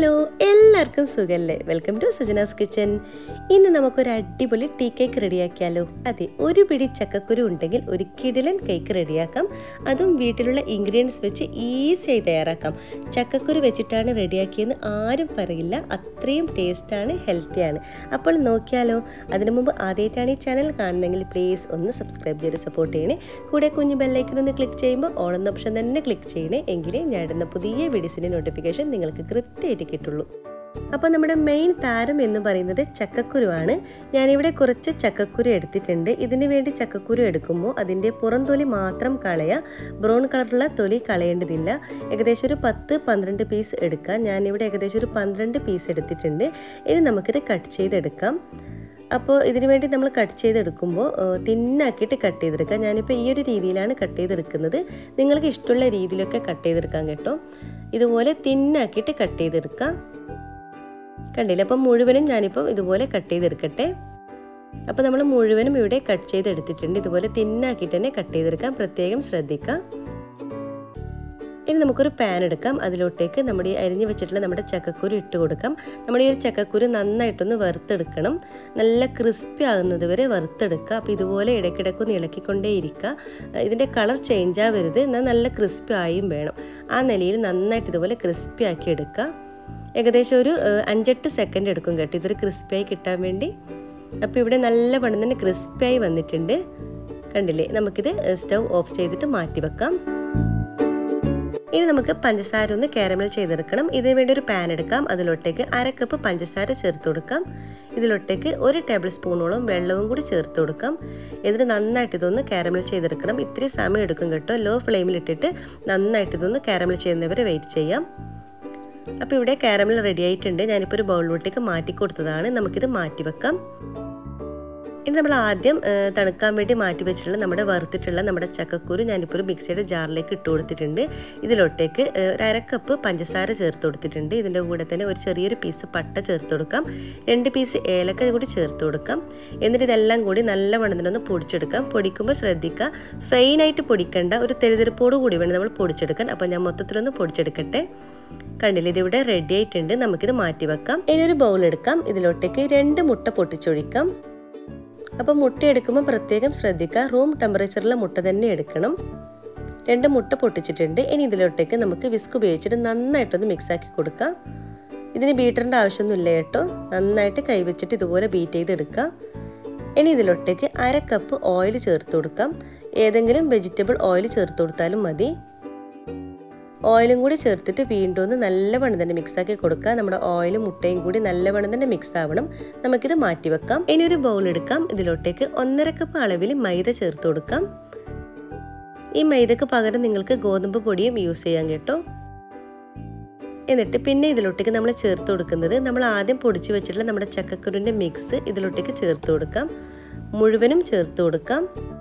hello എല്ലാവർക്കും സുഖല്ലേ welcome to Sajana's kitchen ഇന്ന് നമുക്കൊരു അടിപൊളി ടീ കേക്ക് റെഡിയാക്കിയാലോ അതെ ഒരു പിടി ചക്കക്കുരു ഉണ്ടെങ്കിൽ ഒരു കിടിലൻ കേക്ക് റെഡിയാക്കാം അതും വീട്ടിലുള്ള ഇൻഗ്രീഡിയൻസ് വെച്ച് ഈസിയായി തയ്യാറാക്കാം ചക്കക്കുരു വെച്ചിട്ടാണ് റെഡിയാക്കിയെന്ന് ആരും പറയില്ല അത്രയും ടേസ്റ്റാണ് ഹെൽത്തിയാണ് അപ്പോൾ നോക്കിയാലോ അതിനു മുമ്പ് ആദ്യമായിട്ടാണ് ഈ ചാനൽ കാണുന്നതെങ്കിൽ പ്ലീസ് ഒന്ന് സബ്സ്ക്രൈബ് ചെയ്ത് സപ്പോർട്ട് ചെയ്യണേ കൂടെ കുഞ്ഞു ബെല്ലൈക്കൺ ഒന്ന് ക്ലിക്ക് ചെയ്യുമ്പോൾ ഓൾ എന്ന ഓപ്ഷൻ തന്നെ ക്ലിക്ക് ചെയ്യണേ എങ്കിലേ ഞാൻ ഇടുന്ന പുതിയ വീഡിയോസിൻ്റെ നോട്ടിഫിക്കേഷൻ നിങ്ങൾക്ക് കൃത്യമായിട്ട് കിട്ടുള്ളൂ അപ്പോൾ നമ്മുടെ മെയിൻ താരം എന്ന് പറയുന്നത് ചക്കക്കുരുവാണ് ഞാനിവിടെ കുറച്ച് ചക്കക്കുരു എടുത്തിട്ടുണ്ട് ഇതിന് വേണ്ടി ചക്കക്കുരു എടുക്കുമ്പോൾ അതിൻ്റെ പുറം തൊലി മാത്രം കളയുക ബ്രൗൺ കളറുള്ള തൊലി കളയേണ്ടതില്ല ഏകദേശം ഒരു പത്ത് പന്ത്രണ്ട് പീസ് എടുക്കാം ഞാനിവിടെ ഏകദേശം ഒരു പന്ത്രണ്ട് പീസ് എടുത്തിട്ടുണ്ട് ഇനി നമുക്കിത് കട്ട് ചെയ്തെടുക്കാം അപ്പോൾ ഇതിനു വേണ്ടി നമ്മൾ കട്ട് ചെയ്തെടുക്കുമ്പോൾ തിന്നാക്കിയിട്ട് കട്ട് ചെയ്തെടുക്കാം ഞാനിപ്പോൾ ഈ ഒരു രീതിയിലാണ് കട്ട് ചെയ്തെടുക്കുന്നത് നിങ്ങൾക്ക് ഇഷ്ടമുള്ള രീതിയിലൊക്കെ കട്ട് ചെയ്തെടുക്കാം കേട്ടോ ഇതുപോലെ തിന്നാക്കിയിട്ട് കട്ട് ചെയ്തെടുക്കാം കണ്ടില്ല അപ്പം മുഴുവനും ഞാനിപ്പോൾ ഇതുപോലെ കട്ട് ചെയ്തെടുക്കട്ടെ അപ്പോൾ നമ്മൾ മുഴുവനും ഇവിടെ കട്ട് ചെയ്തെടുത്തിട്ടുണ്ട് ഇതുപോലെ തിന്നാക്കിയിട്ട് തന്നെ കട്ട് ചെയ്തെടുക്കാൻ പ്രത്യേകം ശ്രദ്ധിക്കാം ഇനി നമുക്കൊരു പാൻ എടുക്കാം അതിലോട്ടേക്ക് നമ്മുടെ ഈ അരിഞ്ഞു വെച്ചിട്ടുള്ള നമ്മുടെ ചക്കക്കുരു ഇട്ട് കൊടുക്കാം നമ്മുടെ ഈ ഒരു ചക്കക്കുരു നന്നായിട്ടൊന്ന് വറുത്തെടുക്കണം നല്ല ക്രിസ്പി ആകുന്നത് വരെ വറുത്തെടുക്കുക അപ്പോൾ ഇതുപോലെ ഇടയ്ക്കിടയ്ക്കൊന്ന് ഇളക്കിക്കൊണ്ടേ ഇരിക്കുക ഇതിൻ്റെ കളർ ചേഞ്ച് ആവരുത് എന്നാൽ നല്ല ക്രിസ്പി ആയും വേണം ആ നിലയിൽ നന്നായിട്ട് ഇതുപോലെ ക്രിസ്പി ആക്കി എടുക്കുക ഏകദേശം ഒരു അഞ്ചെട്ട് സെക്കൻഡ് എടുക്കും കേട്ടോ ഇതൊരു ക്രിസ്പിയായി കിട്ടാൻ വേണ്ടി അപ്പോൾ ഇവിടെ നല്ല പണം തന്നെ ക്രിസ്പിയായി വന്നിട്ടുണ്ട് കണ്ടില്ലേ നമുക്കിത് സ്റ്റൗ ഓഫ് ചെയ്തിട്ട് മാറ്റി വെക്കാം ഇനി നമുക്ക് പഞ്ചസാര ഒന്ന് കാരമൽ ചെയ്തെടുക്കണം ഇതിന് വേണ്ടി ഒരു പാൻ എടുക്കാം അതിലോട്ടേക്ക് അര കപ്പ് പഞ്ചസാര ചേർത്ത് കൊടുക്കാം ഇതിലോട്ടേക്ക് ഒരു ടേബിൾ സ്പൂണോളം വെള്ളവും കൂടി ചേർത്ത് കൊടുക്കാം എന്നിട്ട് നന്നായിട്ട് ഇതൊന്ന് കാരമൽ ചെയ്തെടുക്കണം ഇത്തിരി സമയം എടുക്കും കേട്ടോ ലോ ഫ്ലെയിമിൽ ഇട്ടിട്ട് നന്നായിട്ട് ഇതൊന്ന് കാരമൽ ചെയ്യുന്നവരെ വെയിറ്റ് ചെയ്യാം അപ്പോൾ ഇവിടെ കാരമൽ റെഡി ആയിട്ടുണ്ട് ഞാനിപ്പോൾ ഒരു ബൗളിലോട്ടേക്ക് മാറ്റി കൊടുത്തതാണ് നമുക്കിത് മാറ്റി വെക്കാം ഇനി നമ്മൾ ആദ്യം തണുക്കാൻ വേണ്ടി മാറ്റി വെച്ചിട്ടുള്ള നമ്മുടെ വറുത്തിട്ടുള്ള നമ്മുടെ ചക്കക്കുരു ഞാനിപ്പോൾ ഒരു മിക്സിയുടെ ജാറിലേക്ക് ഇട്ട് കൊടുത്തിട്ടുണ്ട് ഇതിലോട്ടേക്ക് ഒരു അരക്കപ്പ് പഞ്ചസാര ചേർത്ത് കൊടുത്തിട്ടുണ്ട് ഇതിൻ്റെ കൂടെ തന്നെ ഒരു ചെറിയൊരു പീസ് പട്ട ചേർത്ത് കൊടുക്കാം രണ്ട് പീസ് ഏലക്ക കൂടി ചേർത്ത് കൊടുക്കാം എന്നിട്ട് ഇതെല്ലാം കൂടി നല്ല വണ്ണത്തിനൊന്ന് പൊടിച്ചെടുക്കാം പൊടിക്കുമ്പോൾ ശ്രദ്ധിക്കുക ഫെയിനായിട്ട് പൊടിക്കേണ്ട ഒരു തെരുതെരുപ്പോട് കൂടി വേണം നമ്മൾ പൊടിച്ചെടുക്കാൻ അപ്പോൾ ഞാൻ മൊത്തത്തിലൊന്ന് പൊടിച്ചെടുക്കട്ടെ കണ്ടില്ല ഇതിവിടെ റെഡി ആയിട്ടുണ്ട് നമുക്കിത് മാറ്റി വെക്കാം ഇനി ഒരു ബൗൾ എടുക്കാം ഇതിലോട്ടേക്ക് രണ്ട് മുട്ട പൊട്ടിച്ചൊഴിക്കാം അപ്പോൾ മുട്ട എടുക്കുമ്പോൾ പ്രത്യേകം ശ്രദ്ധിക്കുക റൂം ടെമ്പറേച്ചറിലെ മുട്ട തന്നെ എടുക്കണം രണ്ട് മുട്ട പൊട്ടിച്ചിട്ടുണ്ട് ഇനി ഇതിലോട്ടേക്ക് നമുക്ക് വിസ്ക് ഉപയോഗിച്ചിട്ട് നന്നായിട്ടൊന്ന് മിക്സാക്കി കൊടുക്കാം ഇതിന് ബീറ്ററിൻ്റെ ആവശ്യമൊന്നുമില്ല കേട്ടോ നന്നായിട്ട് കൈവച്ചിട്ട് ഇതുപോലെ ബീറ്റ് ചെയ്തെടുക്കുക ഇനി ഇതിലോട്ടേക്ക് അര കപ്പ് ഓയിൽ ചേർത്ത് കൊടുക്കാം ഏതെങ്കിലും വെജിറ്റബിൾ ഓയിൽ ചേർത്ത് കൊടുത്താലും മതി ഓയിലും കൂടി ചേർത്തിട്ട് വീണ്ടും ഒന്ന് നല്ലവണ്ണം തന്നെ മിക്സാക്കി കൊടുക്കുക നമ്മുടെ ഓയിലും മുട്ടയും കൂടി നല്ലവണ്ണം തന്നെ മിക്സ് ആവണം നമുക്കിത് മാറ്റി വെക്കാം ഇനി ഒരു ബൗൾ എടുക്കാം ഇതിലോട്ടേക്ക് ഒന്നര കപ്പ് അളവിൽ മൈദ ചേർത്ത് കൊടുക്കാം ഈ മൈദക്ക് പകരം നിങ്ങൾക്ക് ഗോതമ്പ് പൊടിയും യൂസ് ചെയ്യാം കേട്ടോ എന്നിട്ട് പിന്നെ ഇതിലോട്ടേക്ക് നമ്മൾ ചേർത്ത് കൊടുക്കുന്നത് നമ്മൾ ആദ്യം പൊടിച്ച് വെച്ചിട്ടുള്ള നമ്മുടെ ചക്കക്കുരുവിൻ്റെ മിക്സ് ഇതിലോട്ടേക്ക് ചേർത്ത് കൊടുക്കാം മുഴുവനും ചേർത്ത് കൊടുക്കാം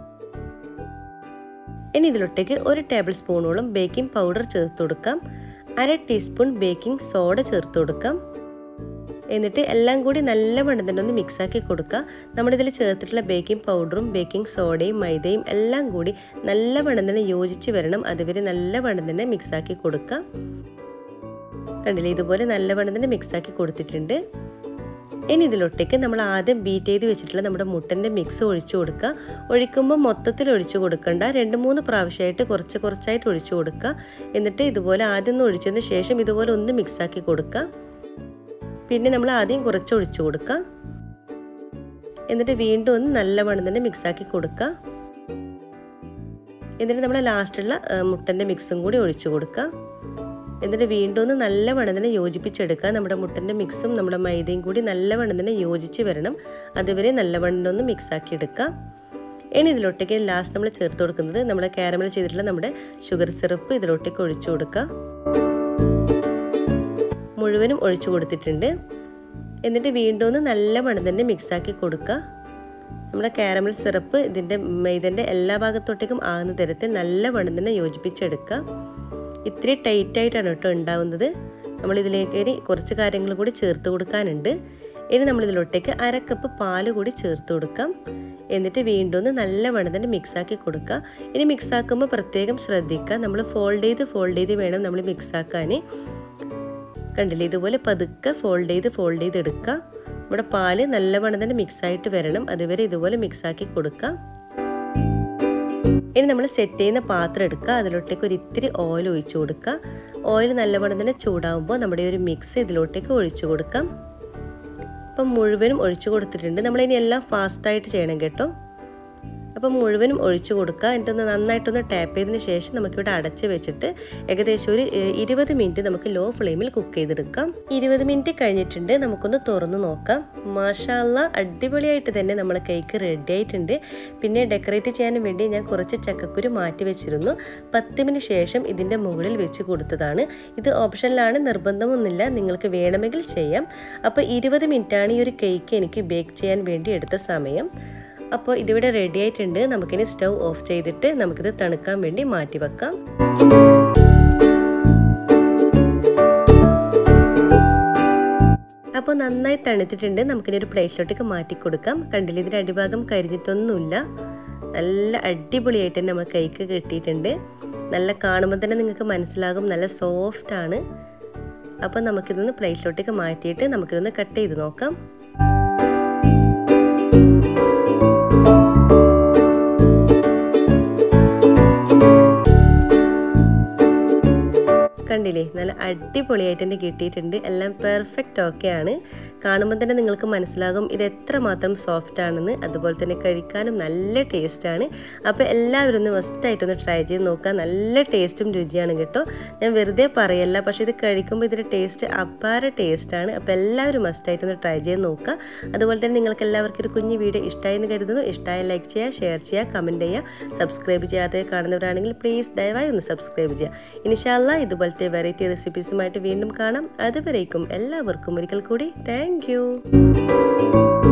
ഇനി ഇതിലോട്ടേക്ക് ഒരു ടേബിൾ സ്പൂണോളം ബേക്കിംഗ് പൗഡർ ചേർത്ത് കൊടുക്കാം അര ടീസ്പൂൺ ബേക്കിംഗ് സോഡ ചേർത്ത് കൊടുക്കാം എന്നിട്ട് എല്ലാം കൂടി നല്ല വണ്ണം തന്നെ ഒന്ന് മിക്സാക്കി കൊടുക്കുക നമ്മളിതിൽ ചേർത്തിട്ടുള്ള ബേക്കിംഗ് പൗഡറും ബേക്കിംഗ് സോഡയും മൈദയും എല്ലാം കൂടി നല്ല വണ്ണം തന്നെ യോജിച്ച് വരണം അതുവരെ നല്ല വണ്ണം തന്നെ മിക്സാക്കി കൊടുക്കുക കണ്ടില്ലേ ഇതുപോലെ നല്ല വണ്ണം തന്നെ മിക്സാക്കി കൊടുത്തിട്ടുണ്ട് ഇനി ഇതിലൊട്ടേക്ക് നമ്മൾ ആദ്യം ബീറ്റ് ചെയ്ത് വെച്ചിട്ടുള്ള നമ്മുടെ മുട്ടൻ്റെ മിക്സ് ഒഴിച്ചു കൊടുക്കുക ഒഴിക്കുമ്പോൾ മൊത്തത്തിൽ ഒഴിച്ചു കൊടുക്കണ്ട രണ്ട് മൂന്ന് പ്രാവശ്യമായിട്ട് കുറച്ച് കുറച്ചായിട്ട് ഒഴിച്ചു കൊടുക്കുക എന്നിട്ട് ഇതുപോലെ ആദ്യം ഒന്ന് ഒഴിച്ചതിന് ശേഷം ഇതുപോലെ ഒന്ന് മിക്സാക്കി കൊടുക്കുക പിന്നെ നമ്മൾ ആദ്യം കുറച്ച് ഒഴിച്ചു കൊടുക്കുക എന്നിട്ട് വീണ്ടും ഒന്ന് നല്ലവണ്ണം തന്നെ മിക്സാക്കി കൊടുക്കുക എന്നിട്ട് നമ്മൾ ലാസ്റ്റുള്ള മുട്ടൻ്റെ മിക്സും കൂടി ഒഴിച്ചു കൊടുക്കുക എന്നിട്ട് വീണ്ടും ഒന്ന് നല്ല വണ്ണത്തിന് യോജിപ്പിച്ചെടുക്കുക നമ്മുടെ മുട്ടൻ്റെ മിക്സും നമ്മുടെ മൈദയും കൂടി നല്ല വണ്ണത്തിന് യോജിച്ച് വരണം അതുവരെ നല്ല വണ്ണൊന്ന് മിക്സാക്കി എടുക്കുക ഇനി ഇതിലോട്ടേക്ക് ലാസ്റ്റ് നമ്മൾ ചേർത്ത് കൊടുക്കുന്നത് നമ്മുടെ കാരമൽ ചെയ്തിട്ടുള്ള നമ്മുടെ ഷുഗർ സിറപ്പ് ഇതിലോട്ടേക്ക് ഒഴിച്ചു കൊടുക്കുക മുഴുവനും ഒഴിച്ചു കൊടുത്തിട്ടുണ്ട് എന്നിട്ട് വീണ്ടും ഒന്ന് നല്ല വണ്ണം തന്നെ മിക്സാക്കി കൊടുക്കുക നമ്മുടെ കാരമൽ സിറപ്പ് ഇതിൻ്റെ മൈദൻ്റെ എല്ലാ ഭാഗത്തോട്ടേക്കും ആകുന്ന തരത്തിൽ നല്ല വണ്ണം തന്നെ യോജിപ്പിച്ചെടുക്കുക ഇത്തിരി ടൈറ്റായിട്ടാണ് കേട്ടോ ഉണ്ടാവുന്നത് നമ്മളിതിലേക്ക് ഇനി കുറച്ച് കാര്യങ്ങൾ കൂടി ചേർത്ത് കൊടുക്കാനുണ്ട് ഇനി നമ്മളിതിലോട്ടേക്ക് അര കപ്പ് പാല് കൂടി ചേർത്ത് കൊടുക്കാം എന്നിട്ട് വീണ്ടും ഒന്ന് നല്ല തന്നെ മിക്സാക്കി കൊടുക്കുക ഇനി മിക്സാക്കുമ്പോൾ പ്രത്യേകം ശ്രദ്ധിക്കുക നമ്മൾ ഫോൾഡ് ചെയ്ത് ഫോൾഡ് ചെയ്ത് വേണം നമ്മൾ മിക്സാക്കാൻ കണ്ടില്ലേ ഇതുപോലെ പതുക്കെ ഫോൾഡ് ചെയ്ത് ഫോൾഡ് ചെയ്ത് എടുക്കുക നമ്മുടെ പാല് നല്ലവണ്ണം തന്നെ മിക്സായിട്ട് വരണം അതുവരെ ഇതുപോലെ മിക്സാക്കി കൊടുക്കാം ഇനി നമ്മൾ സെറ്റ് ചെയ്യുന്ന പാത്രം എടുക്കുക അതിലോട്ടേക്ക് ഒരു ഇത്തിരി ഓയിൽ ഒഴിച്ചു കൊടുക്കുക ഓയിൽ നല്ലവണ്ണം തന്നെ ചൂടാകുമ്പോൾ നമ്മുടെ ഒരു മിക്സ് ഇതിലോട്ടേക്ക് ഒഴിച്ചു കൊടുക്കാം അപ്പം മുഴുവനും ഒഴിച്ചു കൊടുത്തിട്ടുണ്ട് നമ്മളിനി എല്ലാം ഫാസ്റ്റായിട്ട് ചെയ്യണം കേട്ടോ അപ്പം മുഴുവനും ഒഴിച്ചു കൊടുക്കുക എന്നിട്ടൊന്ന് നന്നായിട്ടൊന്ന് ടാപ്പ് ചെയ്തതിന് ശേഷം നമുക്കിവിടെ അടച്ച് വെച്ചിട്ട് ഏകദേശം ഒരു ഇരുപത് മിനിറ്റ് നമുക്ക് ലോ ഫ്ലെയിമിൽ കുക്ക് ചെയ്തെടുക്കാം ഇരുപത് മിനിറ്റ് കഴിഞ്ഞിട്ടുണ്ട് നമുക്കൊന്ന് തുറന്ന് നോക്കാം മാഷാല്ല അടിപൊളിയായിട്ട് തന്നെ നമ്മൾ കേക്ക് റെഡി ആയിട്ടുണ്ട് പിന്നെ ഡെക്കറേറ്റ് ചെയ്യാൻ വേണ്ടി ഞാൻ കുറച്ച് ചക്കക്കുരു മാറ്റി വെച്ചിരുന്നു പത്ത് മിനിറ്റ് ശേഷം ഇതിൻ്റെ മുകളിൽ വെച്ച് കൊടുത്തതാണ് ഇത് ഓപ്ഷനിലാണ് നിർബന്ധമൊന്നുമില്ല നിങ്ങൾക്ക് വേണമെങ്കിൽ ചെയ്യാം അപ്പോൾ ഇരുപത് മിനിറ്റാണ് ഈ ഒരു കേക്ക് എനിക്ക് ബേക്ക് ചെയ്യാൻ വേണ്ടി എടുത്ത സമയം അപ്പോൾ ഇതിവിടെ റെഡി ആയിട്ടുണ്ട് നമുക്കിനി സ്റ്റൗ ഓഫ് ചെയ്തിട്ട് നമുക്കിത് തണുക്കാൻ വേണ്ടി മാറ്റി വെക്കാം അപ്പോൾ നന്നായി തണുത്തിട്ടുണ്ട് നമുക്കിനി ഒരു പ്ലേറ്റിലോട്ടേക്ക് മാറ്റി കൊടുക്കാം കണ്ടില്ല ഇതിൻ്റെ അടിഭാഗം കരിഞ്ഞിട്ടൊന്നുമില്ല നല്ല അടിപൊളിയായിട്ട് തന്നെ നമുക്ക് കേക്ക് കിട്ടിയിട്ടുണ്ട് നല്ല കാണുമ്പോൾ തന്നെ നിങ്ങൾക്ക് മനസ്സിലാകും നല്ല സോഫ്റ്റ് ആണ് അപ്പോൾ നമുക്കിതൊന്ന് പ്ലേറ്റിലോട്ടേക്ക് മാറ്റിയിട്ട് നമുക്കിതൊന്ന് കട്ട് ചെയ്ത് നോക്കാം കണ്ടില്ലേ നല്ല അടിപൊളിയായിട്ട് തന്നെ കിട്ടിയിട്ടുണ്ട് എല്ലാം പെർഫെക്റ്റ് ഓക്കെ ആണ് കാണുമ്പോൾ തന്നെ നിങ്ങൾക്ക് മനസ്സിലാകും ഇത് എത്രമാത്രം സോഫ്റ്റ് ആണെന്ന് അതുപോലെ തന്നെ കഴിക്കാനും നല്ല ടേസ്റ്റാണ് അപ്പോൾ എല്ലാവരും ഒന്ന് മസ്റ്റായിട്ടൊന്ന് ട്രൈ ചെയ്ത് നോക്കുക നല്ല ടേസ്റ്റും രുചിയാണ് കേട്ടോ ഞാൻ വെറുതെ പറയല്ല പക്ഷേ ഇത് കഴിക്കുമ്പോൾ ഇതിൻ്റെ ടേസ്റ്റ് അപ്പാര ടേസ്റ്റാണ് അപ്പോൾ എല്ലാവരും മസ്റ്റായിട്ടൊന്ന് ട്രൈ ചെയ്ത് നോക്കുക അതുപോലെ തന്നെ നിങ്ങൾക്ക് എല്ലാവർക്കും ഒരു കുഞ്ഞു വീഡിയോ ഇഷ്ടമായി എന്ന് കരുതുന്നു ഇഷ്ടമായ ലൈക്ക് ചെയ്യുക ഷെയർ ചെയ്യുക കമൻറ്റ് ചെയ്യുക സബ്സ്ക്രൈബ് ചെയ്യാതെ കാണുന്നവരാണെങ്കിൽ പ്ലീസ് ദയവായി ഒന്ന് സബ്സ്ക്രൈബ് ചെയ്യുക ഇൻഷാല്ല ഇതുപോലത്തെ വെറൈറ്റി റെസിപ്പീസുമായിട്ട് വീണ്ടും കാണാം അതുവരേക്കും എല്ലാവർക്കും ഒരിക്കൽ കൂടി താങ്ക്